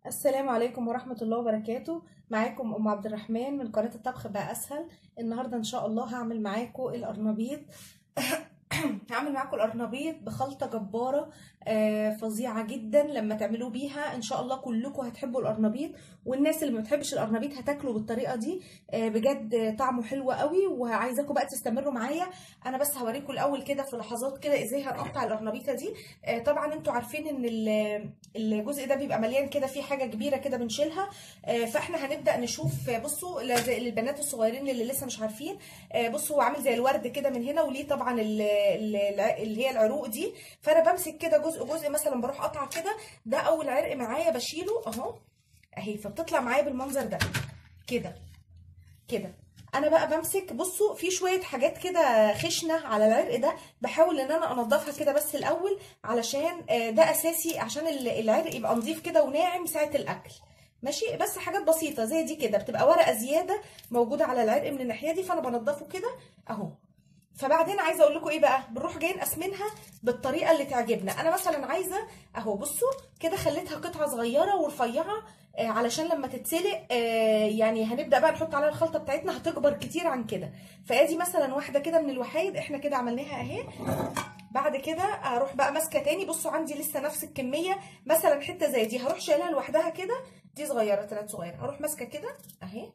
السلام عليكم ورحمة الله وبركاته معاكم أم عبد الرحمن من قناة الطبخ بقى أسهل النهاردة إن شاء الله هعمل معاكم القرنبيط هعمل معاكم القرنبيط بخلطة جبارة آه، فظيعة جدا لما تعملوا بيها ان شاء الله كلكم هتحبوا القرنبيط والناس اللي ما بتحبش القرنبيط هتاكلوا بالطريقة دي آه، بجد طعمه حلو قوي وعايزاكم بقى تستمروا معايا انا بس هوريكم الاول كده في لحظات كده ازاي هنقطع القرنبيطة دي آه، طبعا انتوا عارفين ان ال- الجزء ده بيبقى مليان كده فيه حاجة كبيرة كده بنشيلها آه، فاحنا هنبدأ نشوف آه، بصوا لا- زي البنات الصغيرين اللي لسه مش عارفين آه، بصوا هو عامل زي الورد كده من هنا وليه طبعا ال- ال- الع- اللي هي العروق دي فانا بمسك كده جزء جزء مثلا بروح قطع كده ده اول عرق معايا بشيله اهو اهي فبتطلع معايا بالمنظر ده كده كده انا بقى بمسك بصوا في شويه حاجات كده خشنه على العرق ده بحاول ان انا انضفها كده بس الاول علشان آه، ده اساسي عشان ال- العرق يبقى نظيف كده وناعم ساعه الاكل ماشي بس حاجات بسيطه زي دي كده بتبقى ورقه زياده موجوده على العرق من الناحيه دي فانا بنضفه كده اهو فبعدين عايزه اقول لكم ايه بقى بنروح جايين قاسمينها بالطريقه اللي تعجبنا انا مثلا عايزه اهو بصوا كده خليتها قطعه صغيره ورفيعه آه علشان لما تتسلق آه يعني هنبدا بقى نحط عليها الخلطه بتاعتنا هتكبر كتير عن كده فادي مثلا واحده كده من الوحايد احنا كده عملناها اهي بعد كده هروح بقى ماسكه تاني بصوا عندي لسه نفس الكميه مثلا حته زي دي هروح شايلها لوحدها كده دي صغيره ثلاث صغيره هروح ماسكه كده اهي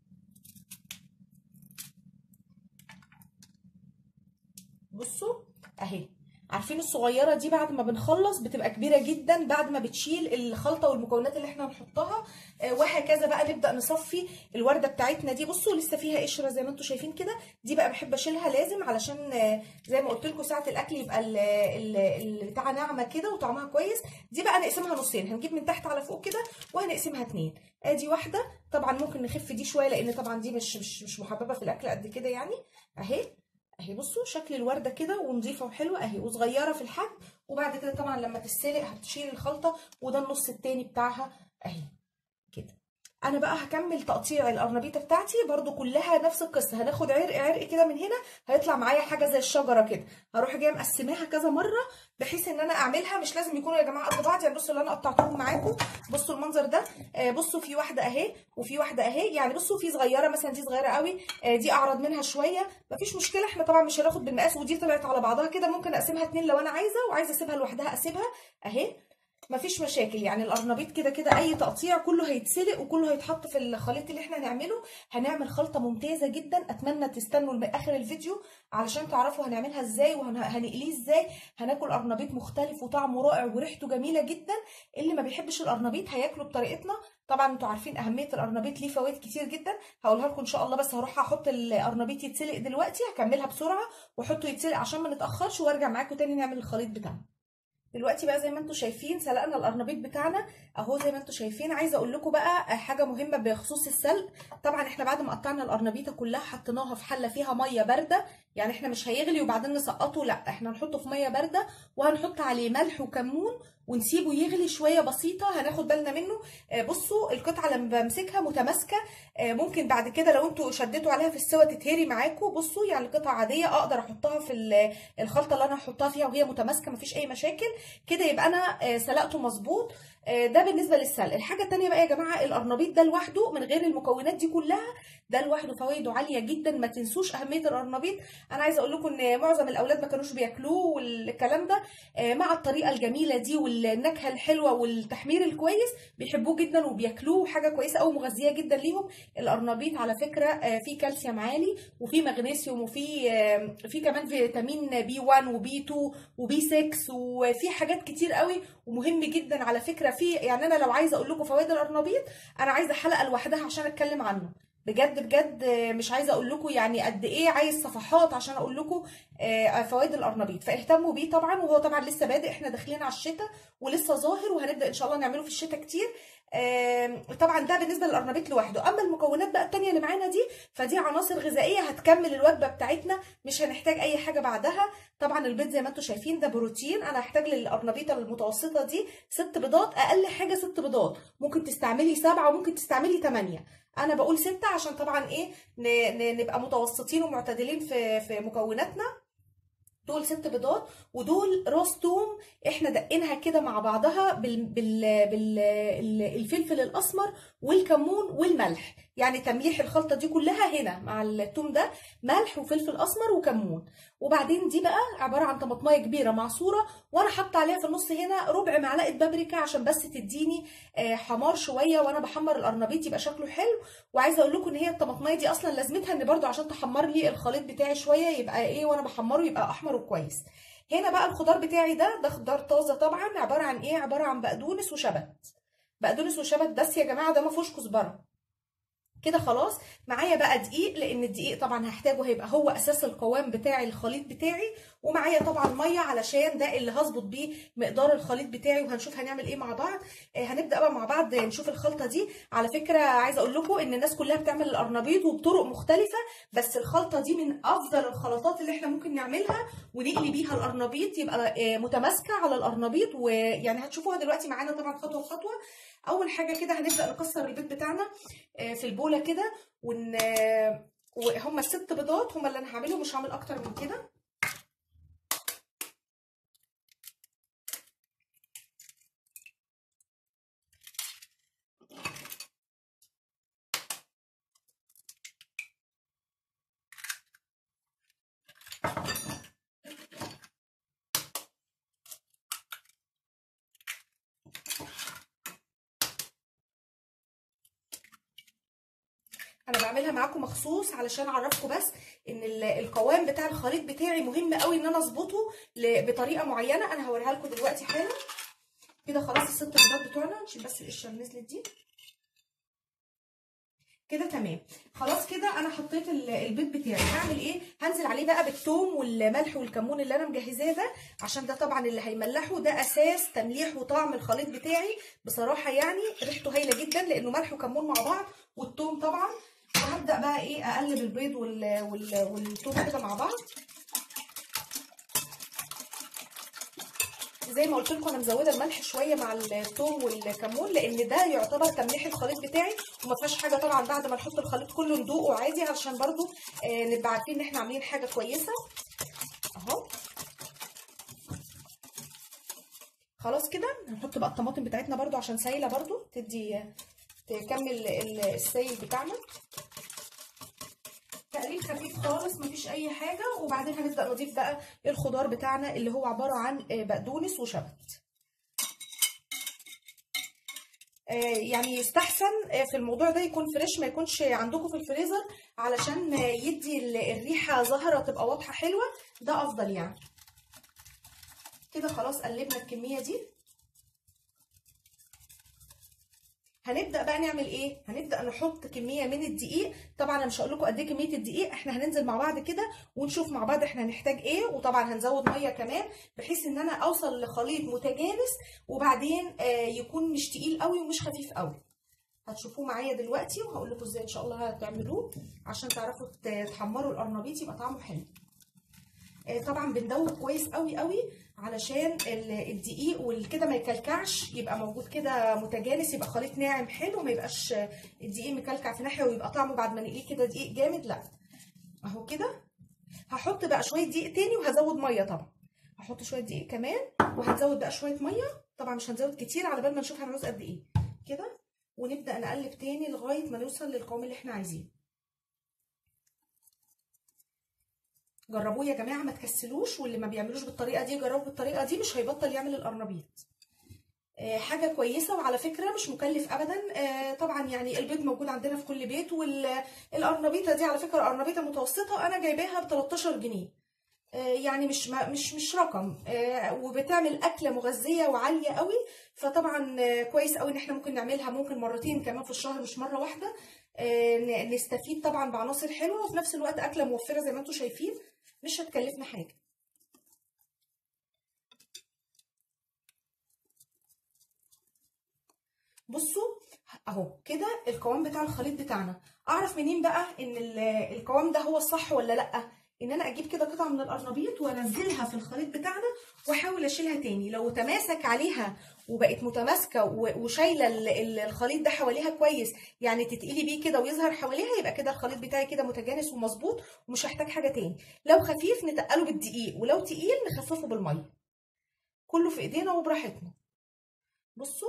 بصوا اهي عارفين الصغيره دي بعد ما بنخلص بتبقى كبيره جدا بعد ما بتشيل الخلطه والمكونات اللي احنا هنحطها آه، وهكذا بقى نبدا نصفي الورده بتاعتنا دي بصوا لسه فيها قشره زي ما انتم شايفين كده دي بقى بحب اشيلها لازم علشان آه، زي ما قلت لكم ساعه الاكل يبقى ال- ال- البتاعه ناعمه كده وطعمها كويس دي بقى نقسمها نصين هنجيب من تحت على فوق كده وهنقسمها اتنين ادي واحده طبعا ممكن نخف دي شويه لان طبعا دي مش مش مش محببه في الاكل قد كده يعني اهي اهي بصوا شكل الورده كده ونظيفه وحلوه اهي وصغيره في الحجم وبعد كده طبعا لما تتسلق هتشيل الخلطه وده النص التاني بتاعها اهي كده انا بقى هكمل تقطيع القرنبيطه بتاعتي برضو كلها نفس القصه هناخد عرق عرق كده من هنا هيطلع معايا حاجه زي الشجره كده هروح جايه مقسماها كذا مره بحيث ان انا اعملها مش لازم يكونوا يا جماعه قد بعض يعني بصوا اللي انا قطعتهم معاكم بصوا المنظر ده آه بصوا في واحده اهي وفي واحده اهي يعني بصوا في صغيره مثلا دي صغيره قوي آه دي اعرض منها شويه مفيش مشكله احنا طبعا مش هناخد بالمقاس ودي طلعت على بعضها كده ممكن اقسمها اتنين لو انا عايزه وعايزه اسيبها لوحدها اسيبها اهي مفيش مشاكل يعني القرنبيط كده كده اي تقطيع كله هيتسلق وكله هيتحط في الخليط اللي احنا هنعمله هنعمل خلطه ممتازه جدا اتمنى تستنوا لاخر الفيديو علشان تعرفوا هنعملها ازاي وهنقليه ازاي هناكل قرنبيط مختلف وطعمه رائع وريحته جميله جدا اللي ما بيحبش القرنبيط هياكله بطريقتنا طبعا انتوا عارفين اهميه القرنبيط ليه فوائد كتير جدا هقولها لكم ان شاء الله بس هروح احط القرنبيط يتسلق دلوقتي هكملها بسرعه واحطه يتسلق عشان ما نتاخرش وارجع معاكم تاني نعمل الخليط بتاعنا دلوقتي بقى زي ما انتم شايفين سلقنا القرنبيط بتاعنا اهو زي ما انتم شايفين عايزه اقول لكم بقى حاجه مهمه بخصوص السلق طبعا احنا بعد ما قطعنا القرنبيطه كلها حطيناها في حله فيها ميه بارده يعني احنا مش هيغلي وبعدين نسقطه لا احنا هنحطه في ميه بارده وهنحط عليه ملح وكمون ونسيبه يغلي شويه بسيطه هناخد بالنا منه آه بصوا القطعه لما بمسكها متماسكه آه ممكن بعد كده لو انتوا شديتوا عليها في السوا تتهري معاكم بصوا يعني قطعه عاديه اقدر احطها في الخلطه اللي انا هحطها فيها وهي متماسكه مفيش اي مشاكل كده يبقى انا آه سلقته مظبوط ده بالنسبه للسلق الحاجه الثانيه بقى يا جماعه القرنبيط ده لوحده من غير المكونات دي كلها ده لوحده فوائده عاليه جدا ما تنسوش اهميه القرنبيط انا عايزه اقول لكم ان معظم الاولاد ما كانوش بياكلوه والكلام ده مع الطريقه الجميله دي والنكهه الحلوه والتحمير الكويس بيحبوه جدا وبياكلوه حاجه كويسه قوي مغذيه جدا ليهم القرنبيط على فكره فيه كالسيوم عالي وفيه مغنيسيوم وفيه في كمان فيتامين بي 1 وبي 2 وبي 6 وفي حاجات كتير قوي ومهم جدا على فكره في يعني انا لو عايزه اقول لكم فوائد القرنبيط انا عايزه حلقه لوحدها عشان اتكلم عنه بجد بجد مش عايزه اقول لكم يعني قد ايه عايز صفحات عشان اقول لكم فوائد القرنبيط فاهتموا بيه طبعا وهو طبعا لسه بادئ احنا داخلين على الشتاء ولسه ظاهر وهنبدا ان شاء الله نعمله في الشتاء كتير طبعا ده بالنسبه للقرنبيط لوحده اما المكونات بقى التانية اللي معانا دي فدي عناصر غذائيه هتكمل الوجبه بتاعتنا مش هنحتاج اي حاجه بعدها طبعا البيض زي ما انتم شايفين ده بروتين انا هحتاج للقرنبيطه المتوسطه دي ست بيضات اقل حاجه ست بيضات ممكن تستعملي سبعه وممكن تستعملي ثمانيه انا بقول ستة عشان طبعا ايه نبقى متوسطين ومعتدلين في في مكوناتنا دول ست بيضات ودول راس توم احنا دقينها كده مع بعضها بال... بال... بال... ال- الفلفل الاسمر والكمون والملح يعني تمليح الخلطه دي كلها هنا مع التوم ده ملح وفلفل اسمر وكمون وبعدين دي بقى عباره عن طماطمايه كبيره معصوره وانا حاطه عليها في النص هنا ربع معلقه بابريكا عشان بس تديني آه، حمار شويه وانا بحمر القرنبيط يبقى شكله حلو وعايزه اقول لكم ان هي الطماطمايه دي اصلا لازمتها ان برضو عشان تحمر لي الخليط بتاعي شويه يبقى ايه وانا بحمره يبقى احمر وكويس هنا بقى الخضار بتاعي ده ده خضار طازه طبعا عباره عن ايه عباره عن بقدونس وشبت بقدونس وشبت بس يا جماعه ده ما فيهوش كزبره كده خلاص معايا بقى دقيق لان الدقيق طبعا هحتاجه هيبقى هو اساس القوام بتاع الخليط بتاعي ومعايا طبعا ميه علشان ده اللي هظبط بيه مقدار الخليط بتاعي وهنشوف هنعمل ايه مع بعض آه، هنبدا بقى مع بعض نشوف الخلطه دي على فكره عايزه اقول لكم ان الناس كلها بتعمل القرنبيط وبطرق مختلفه بس الخلطه دي من افضل الخلطات اللي احنا ممكن نعملها ونقلي بيها القرنبيط يبقى آه، متماسكه على القرنبيط ويعني هتشوفوها دلوقتي معانا طبعا خطوه بخطوه اول حاجه كده هنبدا نكسر البيض بتاعنا آه، في البوله كده ون آه، وهم الست بيضات هم اللي انا هعملهم مش هعمل اكتر من كده انا بعملها معاكم مخصوص علشان اعرفكم بس ان ال- القوام بتاع الخليط بتاعي مهم قوي ان انا اظبطه ل- بطريقه معينه انا هوريها لكم دلوقتي حالا كده خلاص الست بيضات بتوعنا نشيل بس القشره اللي نزلت دي كده تمام خلاص كده انا حطيت ال- البيض بتاعي هعمل ايه هنزل عليه بقى بالثوم والملح والكمون اللي انا مجهزاه ده عشان ده طبعا اللي هيملحه ده اساس تمليح وطعم الخليط بتاعي بصراحه يعني ريحته هايله جدا لانه ملح وكمون مع بعض والثوم طبعا وهبدا بقى ايه اقلب البيض وال وال والثوم كده مع بعض زي ما قلت لكم انا مزوده الملح شويه مع الثوم والكمون لان ده يعتبر تمليح الخليط بتاعي وما فيهاش حاجه طبعا بعد ما نحط الخليط كله ندوقه عادي علشان برضو آه نبقى عارفين ان احنا عاملين حاجه كويسه اهو خلاص كده هنحط بقى الطماطم بتاعتنا برضو عشان سايله برضو تدي تكمل ال- السايل بتاعنا تقليل خفيف خالص مفيش اي حاجه وبعدين هنبدا نضيف بقى الخضار بتاعنا اللي هو عباره عن آه، بقدونس وشبت آه، يعني يستحسن آه، في الموضوع ده يكون فريش ما يكونش عندكم في الفريزر علشان آه، يدي ال- الريحه ظاهره تبقى واضحه حلوه ده افضل يعني كده خلاص قلبنا الكميه دي هنبدا بقى نعمل ايه هنبدا نحط كميه من الدقيق طبعا انا مش هقول لكم قد ايه كميه الدقيق احنا هننزل مع بعض كده ونشوف مع بعض احنا هنحتاج ايه وطبعا هنزود ميه كمان بحيث ان انا اوصل لخليط متجانس وبعدين آه يكون مش تقيل قوي ومش خفيف قوي هتشوفوه معايا دلوقتي وهقول لكم ازاي ان شاء الله هتعملوه عشان تعرفوا ت- تحمروا القرنبيط يبقى طعمه حلو آه، طبعا بندوب كويس قوي قوي علشان ال- الدقيق والكده ما يكلكعش يبقى موجود كده متجانس يبقى خليط ناعم حلو ما يبقاش آه، الدقيق مكلكع في ناحيه ويبقى طعمه بعد ما نقليه كده دقيق جامد لا اهو كده هحط بقى شويه دقيق تاني وهزود ميه طبعا هحط شويه دقيق كمان وهنزود بقى شويه ميه طبعا مش هنزود كتير على بال ما نشوف هنعوز قد ايه كده ونبدا نقلب تاني لغايه ما نوصل للقوام اللي احنا عايزينه جربوه يا جماعه ما تكسلوش واللي ما بيعملوش بالطريقه دي جربوا بالطريقه دي مش هيبطل يعمل القرنبيط آه، حاجه كويسه وعلى فكره مش مكلف ابدا آه، طبعا يعني البيض موجود عندنا في كل بيت والقرنبيطه دي على فكره قرنبيطه متوسطه انا جايباها ب 13 جنيه آه، يعني مش ما- مش مش رقم آه، وبتعمل اكله مغذيه وعاليه قوي فطبعا آه، كويس قوي ان احنا ممكن نعملها ممكن مرتين كمان في الشهر مش مره واحده آه، ن- نستفيد طبعا بعناصر حلوه وفي نفس الوقت اكله موفره زي ما انتم شايفين مش هتكلفنا حاجه بصوا اهو كده القوام بتاع الخليط بتاعنا اعرف منين بقى ان ال- القوام ده هو الصح ولا لا ان انا اجيب كده قطعه من القرنبيط وانزلها في الخليط بتاعنا واحاول اشيلها تاني لو تماسك عليها وبقت متماسكه و- وشايله ال- ال- الخليط ده حواليها كويس يعني تتقلي بيه كده ويظهر حواليها يبقى كده الخليط بتاعي كده متجانس ومظبوط ومش هحتاج حاجه تاني لو خفيف نتقله بالدقيق ولو تقيل نخففه بالميه كله في ايدينا وبراحتنا بصوا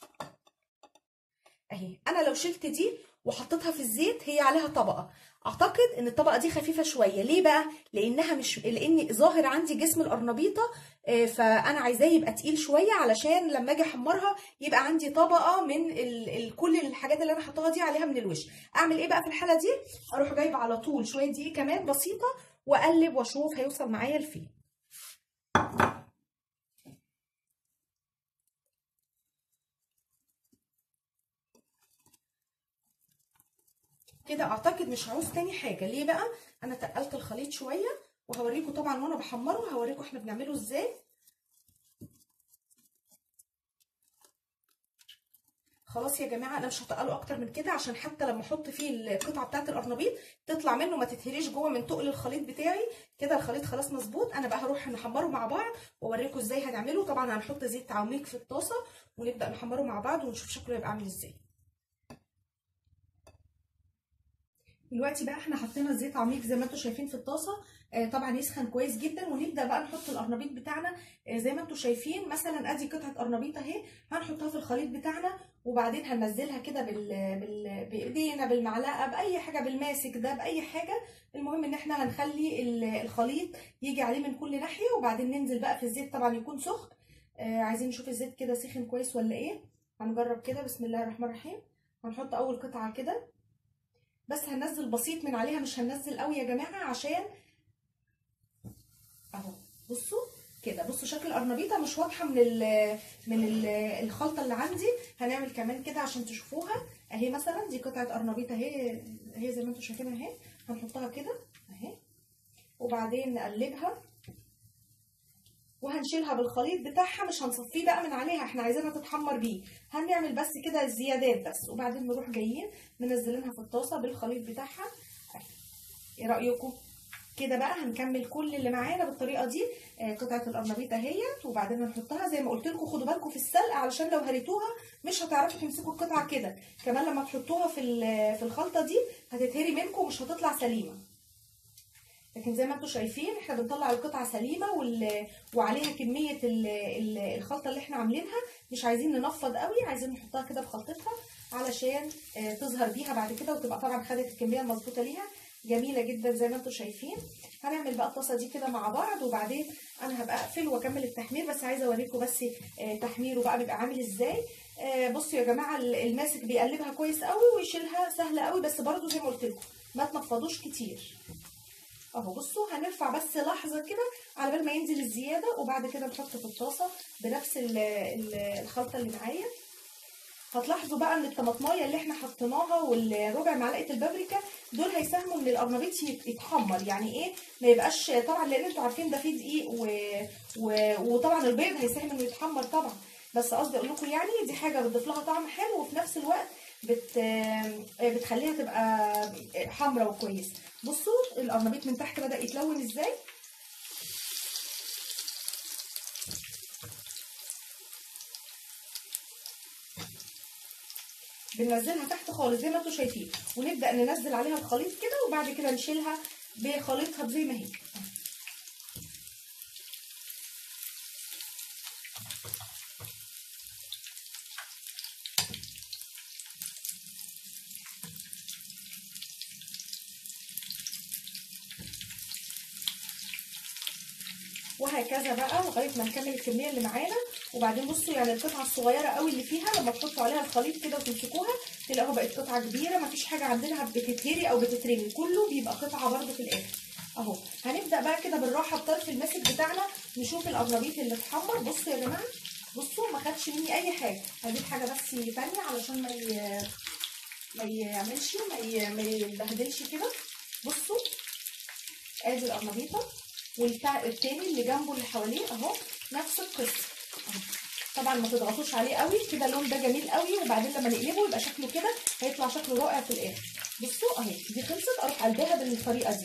اهي انا لو شلت دي وحطيتها في الزيت هي عليها طبقه اعتقد ان الطبقه دي خفيفه شويه ليه بقى لانها مش لان ظاهر عندي جسم القرنبيطه آه، فانا عايزاه يبقى تقيل شويه علشان لما اجي احمرها يبقى عندي طبقه من ال... ال... كل الحاجات اللي انا حطاها دي عليها من الوش اعمل ايه بقى في الحاله دي اروح جايبه على طول شويه دقيق كمان بسيطه واقلب واشوف هيوصل معايا لفين كده اعتقد مش هعوز تاني حاجه ليه بقى انا تقلت الخليط شويه وهوريكم طبعا وانا بحمره هوريكم احنا بنعمله ازاي خلاص يا جماعه انا مش هتقله اكتر من كده عشان حتى لما احط فيه القطعه بتاعه القرنبيط تطلع منه ما تتهريش جوه من تقل الخليط بتاعي كده الخليط خلاص مظبوط انا بقى هروح نحمره مع بعض واوريكم ازاي هنعمله طبعا هنحط زيت عميق في الطاسه ونبدا نحمره مع بعض ونشوف شكله هيبقى عامل ازاي دلوقتي بقى احنا حطينا الزيت عميق زي ما انتم شايفين في الطاسه آه طبعا يسخن كويس جدا ونبدا بقى نحط القرنبيط بتاعنا آه زي ما انتم شايفين مثلا ادي قطعه قرنبيط اهي هنحطها في الخليط بتاعنا وبعدين هننزلها كده بال... بال... بايدينا بالمعلقه باي حاجه بالماسك ده باي حاجه المهم ان احنا هنخلي ال- الخليط يجي عليه من كل ناحيه وبعدين ننزل بقى في الزيت طبعا يكون سخن آه عايزين نشوف الزيت كده سخن كويس ولا ايه هنجرب كده بسم الله الرحمن الرحيم هنحط اول قطعه كده بس هننزل بسيط من عليها مش هننزل قوي يا جماعه عشان اهو بصوا كده بصوا شكل القرنبيطه مش واضحه من ال من ال الخلطه اللي عندي هنعمل كمان كده عشان تشوفوها اهي مثلا دي قطعه قرنبيطه اهي اهي زي ما انتم شايفينها اهي هنحطها كده اهي وبعدين نقلبها وهنشيلها بالخليط بتاعها مش هنصفيه بقى من عليها احنا عايزينها تتحمر بيه هنعمل بس كده الزيادات بس وبعدين نروح جايين منزلينها في الطاسه بالخليط بتاعها ايه رايكم كده بقى هنكمل كل اللي معانا بالطريقه دي آه، قطعه القرنبيط اهيت وبعدين هنحطها زي ما قلت لكم خدوا بالكم في السلق علشان لو هريتوها مش هتعرفوا تمسكوا القطعه كده كمان لما تحطوها في ال- في الخلطه دي هتتهري منكم ومش هتطلع سليمه لكن زي ما انتم شايفين احنا بنطلع القطعه سليمه وال... وعليها كميه ال... ال... الخلطه اللي احنا عاملينها مش عايزين ننفض قوي عايزين نحطها كده في خلطتها علشان آه، تظهر بيها بعد كده وتبقى طبعا خدت الكميه المظبوطه ليها جميله جدا زي ما انتم شايفين هنعمل بقى الطاسه دي كده مع بعض وبعدين انا هبقى اقفل واكمل التحمير بس عايزه اوريكم بس آه، تحميره بقى بيبقى عامل ازاي آه، بصوا يا جماعه ال- الماسك بيقلبها كويس قوي ويشيلها سهله قوي بس برده زي ما قلت لكم ما تنفضوش كتير اهو بصوا هنرفع بس لحظه كده على بال ما ينزل الزياده وبعد كده نحط في الطاسه بنفس ال- ال- الخلطه اللي معايا هتلاحظوا بقى ان الطماطمايه اللي احنا حطيناها والربع معلقه البابريكا دول هيساهموا ان القرنبيط يت- يتحمر يعني ايه ما يبقاش طبعا لان انتوا عارفين ده فيه دقيق و... و... وطبعا البيض هيساهم انه يتحمر طبعا بس قصدي اقول لكم يعني دي حاجه بتضيف لها طعم حلو وفي نفس الوقت بت... بتخليها تبقى حمرا وكويس بصوا القرنبيط من تحت بدا يتلون ازاي بننزلها تحت خالص زي ما انتم شايفين ونبدا ننزل عليها الخليط كده وبعد كده نشيلها بخليطها زي ما هي وهكذا بقى لغايه ما نكمل الكميه اللي معانا وبعدين بصوا يعني القطعه الصغيره قوي اللي فيها لما تحطوا عليها الخليط كده وتمسكوها تلاقوها بقت قطعه كبيره مفيش حاجه عندنا بتتهري او بتترمي كله بيبقى قطعه برده في الاخر اهو هنبدا بقى كده بالراحه بطرف الماسك بتاعنا نشوف القرنبيط اللي اتحمر بصوا يا جماعه بصوا ما خدش مني اي حاجه هجيب حاجه بس تانية علشان ما ي... ما يعملش ما, ي... ما يبهدلش كده بصوا ادي القرنبيطه والبتاع التاني اللي جنبه اللي حواليه اهو نفس القصه أهو. طبعا ما تضغطوش عليه قوي كده اللون ده جميل قوي وبعدين لما نقلبه يبقى شكله كده هيطلع شكله رائع في الاخر بصوا اهي دي خلصت اروح قلبها بالطريقه دي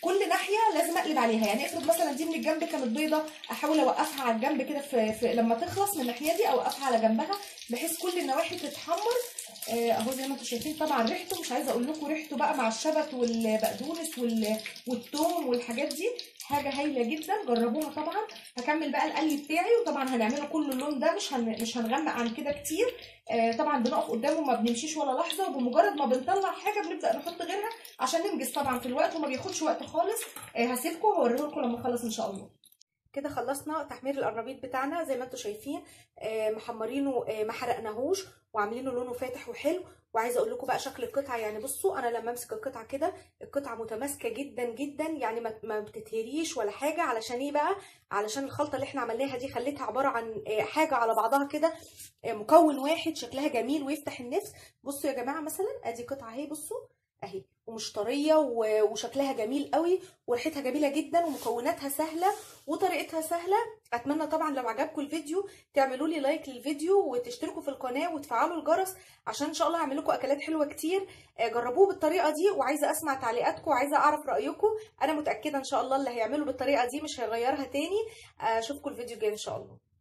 كل ناحيه لازم اقلب عليها يعني افرض مثلا دي من الجنب كانت بيضه احاول اوقفها على الجنب كده في, في لما تخلص من الناحيه دي اوقفها على جنبها بحيث كل النواحي تتحمر آه، اهو زي ما انتم شايفين طبعا ريحته مش عايزه اقول لكم ريحته بقى مع الشبت والبقدونس وال- والثوم والحاجات دي حاجه هايله جدا جربوها طبعا هكمل بقى القلي بتاعي وطبعا هنعمله كل اللون ده مش هن... مش هنغمق عن كده كتير آه طبعا بنقف قدامه ما بنمشيش ولا لحظه وبمجرد ما بنطلع حاجه بنبدا نحط غيرها عشان ننجز طبعا في الوقت وما بياخدش وقت خالص آه هسيبكم وهوريه لكم لما اخلص ان شاء الله كده خلصنا تحمير القرنبيط بتاعنا زي ما انتم شايفين آه، محمرينه آه، ما حرقناهوش وعاملينه لونه فاتح وحلو وعايزه اقول لكم بقى شكل القطعه يعني بصوا انا لما امسك القطعه كده القطعه متماسكه جدا جدا يعني ما ما بتتهريش ولا حاجه علشان ايه بقى علشان الخلطه اللي احنا عملناها دي خليتها عباره عن آه، حاجه على بعضها كده آه، مكون واحد شكلها جميل ويفتح النفس بصوا يا جماعه مثلا ادي قطعه اهي بصوا اهي ومش طريه و- وشكلها جميل قوي وريحتها جميله جدا ومكوناتها سهله وطريقتها سهله اتمنى طبعا لو عجبكم الفيديو تعملوا لي لايك للفيديو وتشتركوا في القناه وتفعلوا الجرس عشان ان شاء الله هعمل لكم اكلات حلوه كتير آه، جربوه بالطريقه دي وعايزه اسمع تعليقاتكم وعايزه اعرف رايكم انا متاكده ان شاء الله اللي هيعمله بالطريقه دي مش هيغيرها تاني آه، اشوفكم الفيديو الجاي ان شاء الله